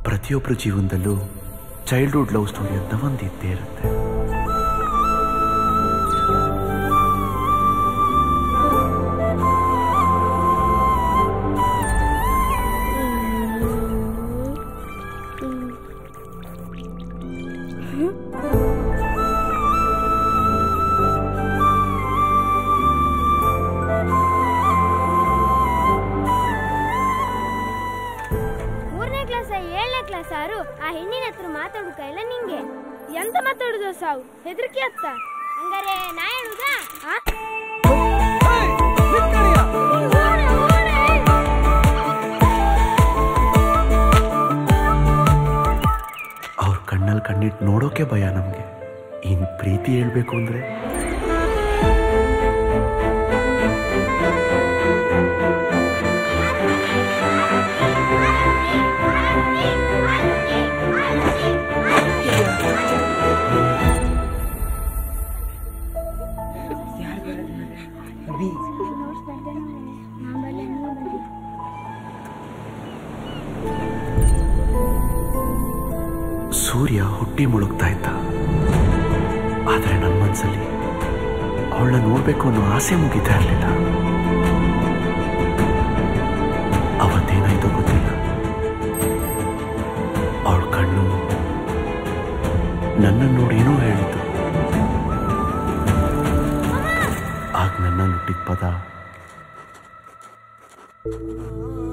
ಪ್ರತಿಯೊಬ್ಬರ ಜೀವನದಲ್ಲೂ childhood love story ಅಂತ ಒಂದು ಇದ್ದೇ ಇರುತ್ತೆ ಮೂರನೇ ಕ್ಲಾಸ್ ಏಳನೇ ಕ್ಲಾಸ್ ಆರು ಆ ಹೆಣ್ಣಿನ ಹತ್ರ ಮಾತಾಡೋಕ ಇಲ್ಲ ನಿಂಗೆ ಎಂತ ಮಾತಾಡುದು ಸಾವು ಹೆದರಿಕೆ ಅತ್ತ ಹಂಗಾರೆ ನಾ ಹೇಳುದಾ ಆ? ಊರೆ, ಊರೆ. ಅವ್ರ ಕಣ್ಣಲ್ಲಿ ಕಣ್ಣಿಟ್ಟು ನೋಡೋಕೆ ಭಯ ನಮಗೆ ಇನ್ ಪ್ರೀತಿ ಹೇಳ್ಬೇಕು ಅಂದ್ರೆ ಸೂರ್ಯ ಹುಟ್ಟಿ ಮುಳುಗ್ತಾ ಇದ್ದ ಆದರೆ ನನ್ನ ಮನಸ್ಸಲ್ಲಿ ಅವಳನ್ನ ನೋಡ್ಬೇಕು ಅನ್ನೋ ಆಸೆ ಮುಗಿತಾ ಇರಲಿಲ್ಲ ಅವತ್ತೇನಾಯ್ತೋ ಗೊತ್ತಿಲ್ಲ ಅವಳ ಕಣ್ಣು ನನ್ನನ್ನು ನೋಡಿ ಏನೋ ಹೇಳಿತು ಆಗ ನನ್ನ ಹುಟ್ಟಿದ ಪದ